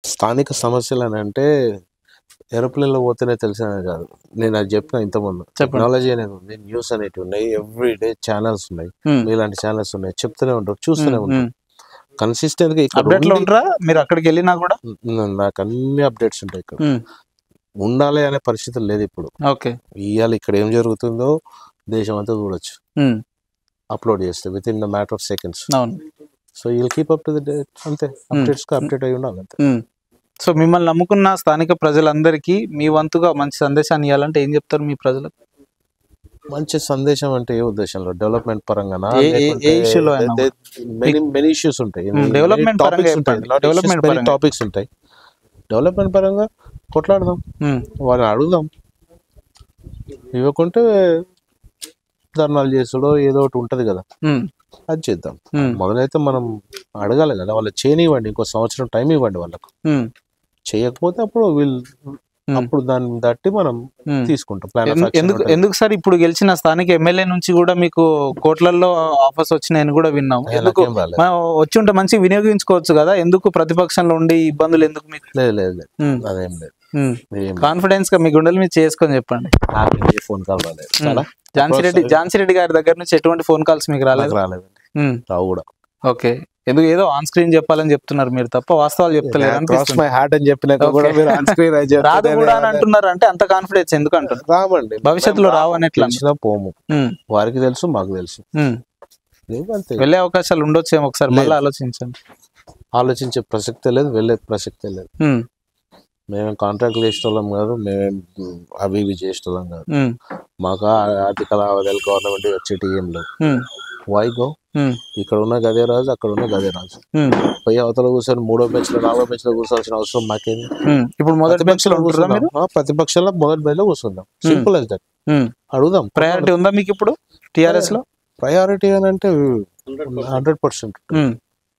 స్థానిక సమస్యలు అని అంటే ఏరోప్లేన్ లో పోతేనే తెలిసినది కాదు నేను అది చెప్పిన ఇంతకుముందు చెప్పండి టెక్నాలజీ అనేది ఉంది న్యూస్ అనేటివి ఉన్నాయి ఎవ్రీ డే ఛానల్స్ ఉన్నాయి ఉమ్, ఇలాంటి ఛానల్స్ ఉన్నాయి చెప్తూనే ఉంటారు చూస్తూనే ఉమ్, ఉంటారు ఉమ్. కన్సిస్టెంట్ గా ఇక్కడ అప్డేట్ లో ఉండి- ఉంటారా మీరు అక్కడికి వెళ్ళినా కూడా ఉమ్, నాకు అన్ని అప్డేట్స్ ఉంటాయి ఇక్కడ ఉమ్, ఉండాలి అనే పరిస్థితి లేదు ఇప్పుడు ఓకే ఇవాళ ఇక్కడ ఏం జరుగుతుందో దేశం అంతా చూడొచ్చు ఉమ్, అప్లోడ్ చేస్తే with in the matter of seconds అవును so we'll keep up to the date అంతే అప్డేట్స్ కి అప్డేట్ అయి ఉండాలి అంతే ఉమ్. సో మిమ్మల్ని నమ్ముకున్న స్థానిక ప్రజలందరికీ మీ వంతుగా మంచి సందేశాన్ని ఇవ్వాలంటే ఏం చెప్తారు మీ ప్రజలకు మంచి సందేశం అంటే ఏ ఉద్దేశంలో డెవలప్మెంట్ పరంగానా ఏ- ఏ- ఏ issue లో అయినా మెనీ మెనీ ఇష్యూస్ ఉంటాయి Hmm, development పరంగా చెప్పండి. Development పరంగా. టాపిక్స్ ఉంటాయి డెవలప్మెంట్ పరంగా కొట్లాడదాం ఉమ్, వాళ్ళని అడుగుదాం ఇవ్వకుంటే ధర్నాలు చేసుడో ఏదో ఒకటి ఉంటది కదా ఉమ్, అది చేద్దాం ఉమ్, మొదలైతే మనం అడగాలి కదా వాళ్ళు చేయనివ్వండి ఇంకో సంవత్సరం టైం ఇవ్వండి వాళ్ళకు ఉమ్, చేయకపోతే అప్పుడు వీళ్ళు Hmm. అప్పుడు దాన్ని బట్టి మనం ఉమ్. తీసుకుంటాం ప్లాన్ ఎందు- ఎందుకు ఎందుకు సార్ ఇప్పుడు గెలిచిన స్థానిక ఎమ్మెల్యే నుంచి కూడా మీకు కోట్లల్లో ఆఫర్స్ వచ్చినాయని కూడా విన్నాం ఎందుకు మనం వచ్చి ఉంటే మంచి వినియోగించుకోవచ్చు కదా ఎందుకు ప్రతిపక్షంలో ఉండి ఇబ్బందులు ఎందుకు మీకు లేదు లేదు లేదు ఉమ్, అదేం లేదు ఉమ్. మీరేం కాన్ఫిడెన్స్ గా మీ గుండెల మీద చేసుకొని చెప్పండి నాకు ఏ ఫోన్ కాల్ రాలేదు చాలా ఝాన్సీ రెడ్డి ఝాన్సీ రెడ్డి గారి దగ్గర నుంచి ఎటువంటి ఫోన్ కాల్స్ మీకు రాలేదు నాకు రాలేదు ఉమ్, రావు కూడా ఓకే ఎందుకు ఏదో ఆన్ స్క్రీన్ చెప్పాలని చెప్తున్నారు మీరు తప్ప వాస్తవాలు చెప్తలేరు క్రాస్ అనిపిస్తుంది మై హార్ట్ అని చెప్పినాక కూడా Okay. మీరు ఆన్ స్క్రీన్ రాదు కూడా అని అంటున్నారు అంటే అంత కాన్ఫిడెన్స్ ఎందుకు అంటున్నారు రామండి భవిష్యత్తులో రావు అని ఎట్లా తెలిసినా పోము ఉమ్, వారికి తెలుసు మాకు తెలుసు ఉమ్. లేదు అంతే వెళ్ళే అవకాశాలు ఉండొచ్చేమో ఒకసారి మళ్ళీ ఆలోచించండి ఆలోచించే ప్రసక్తే లేదు వెళ్ళే ప్రసక్తే లేదు ఉమ్, మేము కాంట్రాక్ట్లు చేసేటోళ్ళం కాదు మేమేం అవి ఇవి చేసేటోళ్ళం కాదు ఉమ్, మాకు ఆ ఆర్థిక లావాదేవీలు గవర్నమెంట్ వచ్చేటి ఏం లేవు ఉమ్, వై గో ఉమ్, ఇక్కడ ఉన్న గదే రాజు అక్కడ ఉన్న గదే రాజు ఉమ్, పోయి అవతల కూర్చొని మూడో బెంచ్ లో నాలుగో బెంచ్ లో కూర్చోవాల్సిన అవసరం మాకేంది ఉమ్. ఇప్పుడు మొదటి బెంచ్ లో ఉంటున్నారా మీరు కూర్చుందాం. ఆ, ప్రతిపక్షంలో మొదటి బెంచ్ లో కూర్చుందాం సింపుల్ as that అడుగుదాం ప్రయారిటీ ఉందా మీకు ఇప్పుడు టిఆర్ఎస్ లో ప్రయారిటీ అని అంటే హండ్రెడ్ పర్సెంట్ ఉమ్,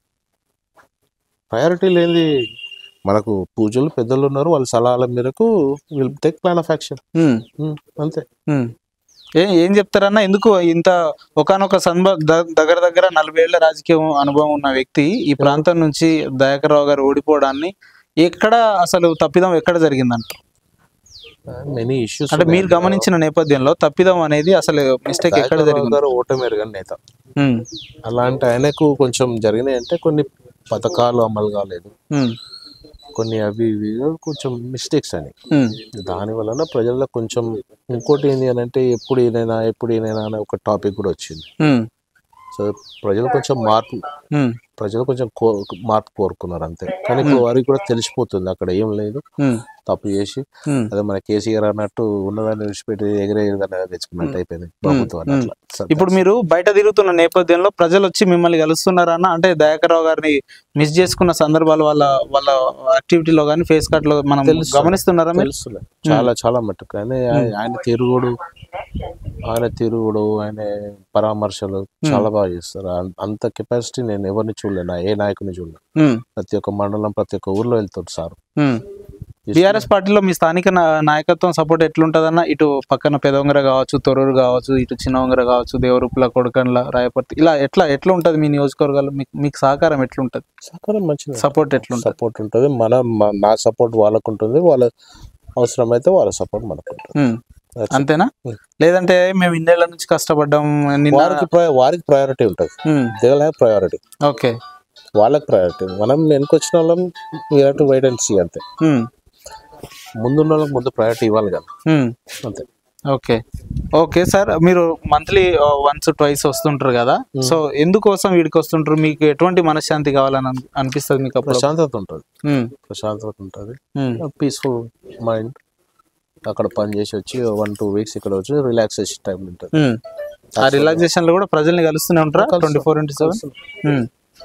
ప్రయారిటీ లేనిది మనకు పూజలు పెద్దలు ఉన్నారు వాళ్ళ సలహాల మేరకు will take plan of action um, అంతే ఉమ్. ఏ ఏం చెప్తారన్నా ఎందుకు ఇంత ఒకనొక సందర్భ ద- దగ్గర దగ్గర నలభై ఏళ్ల రాజకీయ అనుభవం ఉన్న వ్యక్తి ఈ ప్రాంతం నుంచి దయాకర్ రావు గారు ఓడిపోవడాన్ని ఎక్కడ అసలు తప్పిదం ఎక్కడ జరిగిందంట మెనీ ఇష్యూస్ అంటే మీరు గమనించిన నేపథ్యంలో తప్పిదం అనేది అసలు మిస్టేక్ ఎక్కడ జరిగింది ఓటమి ఎరగని నేత ఉమ్, అలాంటి ఆయనకు కొంచెం జరిగినాయి అంటే కొన్ని పథకాలు అమలు కాలేదు ఉమ్, కొన్ని అవి ఇవి కొంచెం మిస్టేక్స్ అని ఉమ్, దాని వలన ప్రజల్లో కొంచెం ఇంకోటి ఏంటి అని అంటే ఎప్పుడు ఏదైనా ఎప్పుడు ఏదైనా అనే ఒక టాపిక్ కూడా వచ్చింది ఉమ్, సో ప్రజలు కొంచెం మార్పు ఉమ్, ప్రజలు కొంచెం కో మార్పు కోరుకున్నారు అంతే కానీ ఇప్పుడు వారికి కూడా తెలిసిపోతుంది అక్కడ ఏం లేదు ఉమ్, తప్పు చేసి ఉమ్. అదే మన కేసీఆర్ అన్నట్టు ఉన్నదాన్ని విడిచిపెట్టి ఎగిరే ఎగిరేదాన్ని తెచ్చుకున్నట్టు అయిపోయింది ప్రభుత్వాన్ని అట్లా ఇప్పుడు మీరు బయట తిరుగుతున్న నేపథ్యంలో ప్రజలు వచ్చి మిమ్మల్ని కలుస్తున్నారన్న అంటే దయాకర్ రావు గారిని మిస్ చేసుకున్న సందర్భాలు వాళ్ళ వాళ్ళ యాక్టివిటీలో కానీ ఫేస్ కట్ లో మనం తెలుసు. గమనిస్తున్నారా మీరు తెలుసులే చాలా చాలా మట్టుకు కానీ ఆయ- ఆయన తిరుగుడు ఆయన తిరుగుడు ఆయన పరామర్శలు చాలా బాగా చేస్తారు అం- అంత కెపాసిటీ నేను ఎవరిని చూడలే నా ఏ నాయకుని చూడలే ఉమ్, ప్రతి ఒక్క మండలం ప్రతి ఒక్క ఊర్లో వెళ్తాడు సార్ ఉమ్. బీఆర్ఎస్ పార్టీలో మీ స్థానిక నా- నాయకత్వం సపోర్ట్ ఎట్లుంటదన్న ఇటు పక్కన పెదవంగర కావచ్చు తొరూరు కావచ్చు ఇటు చిన్నవంగర కావచ్చు దేవరూపుల కొడకండ్ల రాయపర్తి ఇలా ఎట్లా ఎట్లా ఉంటది మీ నియోజకవర్గాలు మీకు మీకు సహకారం ఎట్లుంటది సహకారం మంచిది సపోర్ట్ ఎట్లుంటది సపోర్ట్ ఉంటుంది మన మ- నా సపోర్ట్ వాళ్ళకు ఉంటుంది వాళ్ళ అవసరమైతే వాళ్ళ సపోర్ట్ మనకు ఉంటుంది ఉమ్. That's it. అంతేనా ఉమ్. లేదంటే మేము ఇన్నేళ్ల నుంచి కష్టపడ్డాం నిన్న వారికి ప్రయ- వారికి ప్రయారిటీ ఉంటుంది um, they have priority okay వాళ్ళకి ప్రయారిటీ మనం వెనుకొచ్చిన వాళ్ళం we to wait and see అంతే ఉమ్, ముందున్న వాళ్ళకి ముందు ప్రయారిటీ ఇవ్వాలి కదా ఉమ్. అంతే ఓకే ఓకే సార్ మీరు మంత్లీ వన్స్ ట్వైస్ వస్తుంటారు కదా సో ఎందుకోసం వీడికి వస్తుంటారు మీకు ఎటువంటి మనశ్శాంతి కావాలని అన్- అనిపిస్తుంది మీకు అప్పుడు ప్రశాంతత ఉంటుంది ఉమ్, ప్రశాంతత ఉంటుంది ఉమ్, పీస్ఫుల్ మైండ్ అక్కడ పని చేసి వచ్చి వన్ టూ వీక్స్ ఇక్కడ వచ్చి రిలాక్సేషన్ టైం ఉంటుంది ఉమ్. ఆ రిలాక్సేషన్ లో కూడా ప్రజల్ని కలుస్తూనే ఉంటారా ట్వంటీ ఫోర్ ఇంటూ సెవెన్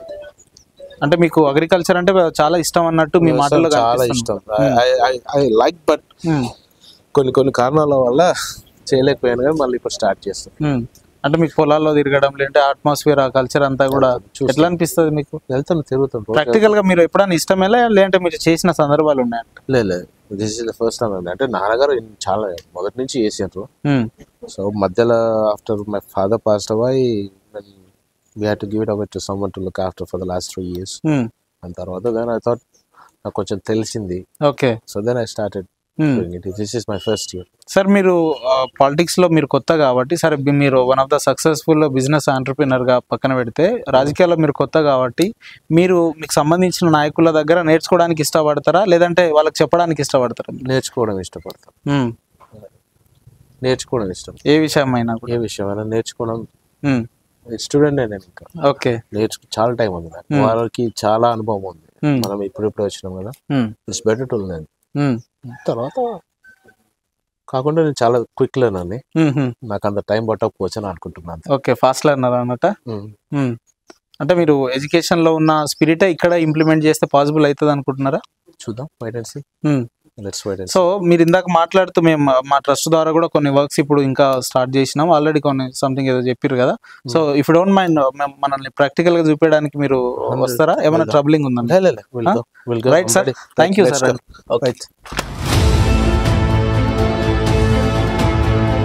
అంటే మీకు అగ్రికల్చర్ అంటే చాలా ఇష్టం అన్నట్టు మీ మాటల్లో చాలా కనిపిస్తుంది. ఇష్టం ఐ లైక్ బట్ ఉమ్, కొన్ని కొన్ని కారణాల వల్ల చేయలేకపోయాను కానీ మళ్ళీ ఇప్పుడు స్టార్ట్ చేస్తాం ఉమ్. అంటే మీకు పొలాల్లో తిరగడం లేదంటే అట్మాస్ఫియర్ ఆ కల్చర్ అంతా కూడా ఎట్లా అనిపిస్తుంది మీకు వెళ్తాను తిరుగుతాను రోజు. ప్రాక్టికల్ గా మీరు ఎప్పుడైనా ఇష్టమేలా లేదంటే మీరు చేసిన సందర్భాలు ఉన్నాయంట లేదు లేదు this is the first time అంటే నాన్నగారు ఇన్ చాలా మొదటి నుంచి చేసారు ఉమ్, సో మధ్యలో after my father passed away we have to give it over to some to look after for the last three years um, దాని తర్వాత దెన్ ఐ థాట్ నాకు కొంచెం తెలిసింది okay so then I started it this is my first year sir మీరు politics లో మీరు కొత్త కాబట్టి సరే బి- మీరు one of the successful business entrepreneur గా పక్కన పెడితే రాజకీయాల్లో మీరు కొత్త కాబట్టి మీరు మీకు సంబంధించిన నాయకుల దగ్గర నేర్చుకోవడానికి ఇష్టపడతారా లేదంటే వాళ్ళకి చెప్పడానికి ఇష్టపడతారా నేర్చుకోవడం ఇష్టపడతాను మ్మ్. నేర్చుకోవడం ఇష్టం ఏ విషయం అయినా కూడా ఏ విషయమైనా నేర్చుకోవడం మ్మ్. స్టూడెంట్ నేను ఇంకా ఓకే నేర్చుకు చాలా టైం ఉంది నాకు Hmm. వాళ్ళకి చాలా అనుభవం ఉంది మ్మ్. మనం ఇప్పుడిప్పుడు వచ్చినాం కదా hmm. It's better to learn hmm. తర్వాత కాకుండా నేను చాలా క్విక్ లెర్నర్ అని మ్మ్. మ్మ్. నాకు అంత టైం పట్టకపోవచ్చు అని అనుకుంటున్నాను ఓకే ఫాస్ట్ లర్నర్ అన్నట Hmm. మ్మ్. అంటే మీరు ఎడ్యుకేషన్ లో ఉన్న స్పిరిట్ ఇక్కడ ఇంప్లిమెంట్ చేస్తే పాసిబుల్ అవుతుంది అనుకుంటున్నారా చూద్దాం wait and see Hmm. Let's wait and so మీరు ఇందాక మాట్లాడుతూ మేము మా ట్రస్ట్ ద్వారా కూడా కొన్ని వర్క్స్ ఇప్పుడు ఇంకా స్టార్ట్ చేసినాం ఆల్రెడీ కొన్ని సంథింగ్ ఏదో చెప్పారు కదా సో ఇఫ్ డోంట్ మైండ్ మనల్ని ప్రాక్టికల్ గా చూపించడానికి మీరు వస్తారా ఏమైనా ట్రబులింగ్ ఉందండి will go will go Right, sir. Thank you, sir. Okay